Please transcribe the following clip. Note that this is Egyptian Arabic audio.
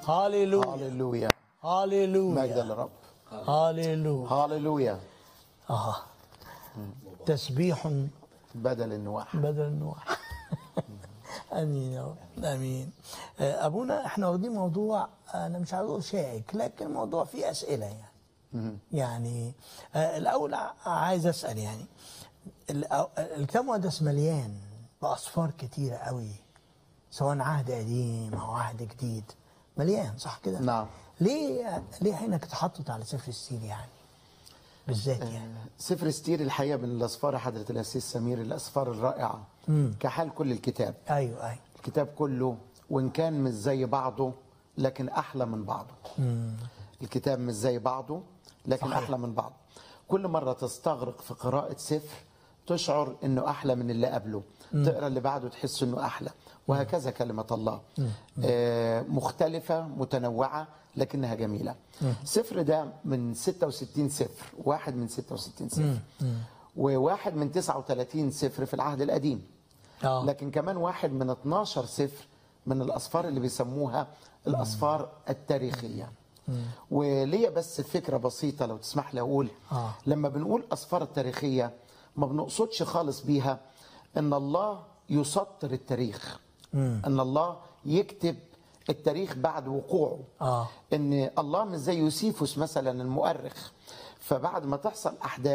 هاليلويا هاليلويا مجد هاليلويا للرب هاليلويا هاليلويا اه تسبيح بدل النواح بدل النوح امين يا رب امين آه، ابونا احنا واخدين موضوع انا مش عاوز اقول شائك لكن الموضوع فيه اسئله يعني يعني آه، الاول ع- عايز اسال يعني ال- الكتاب المقدس مليان باصفار كتيره قوي سواء عهد قديم او عهد جديد مليان صح كده نعم. ليه ليه عينك اتحطت على سفر السير يعني بالذات يعني سفر ستير الحقيقه من الاسفار حضره الاسيس سمير الاسفار الرائعه كحال كل الكتاب ايوه ايوه الكتاب كله وان كان مش زي بعضه لكن احلى من بعضه الكتاب مش زي بعضه لكن صحيح. احلى من بعضه كل مره تستغرق في قراءه سفر تشعر انه احلى من اللي قبله تقرا اللي بعده تحس انه احلى وهكذا كلمه الله آه مختلفه متنوعه لكنها جميله سفر ده من 66 سفر واحد من 66 سفر وواحد من 39 سفر في العهد القديم آه. لكن كمان واحد من 12 سفر من الأسفار اللي بيسموها الأسفار التاريخية وليا بس فكرة بسيطة لو تسمح لي أقول آه. لما بنقول أسفار التاريخية ما بنقصدش خالص بيها أن الله يسطر التاريخ أن الله يكتب التاريخ بعد وقوعه آه. ان الله مش زي يوسيفوس مثلا المؤرخ فبعد ما تحصل احداث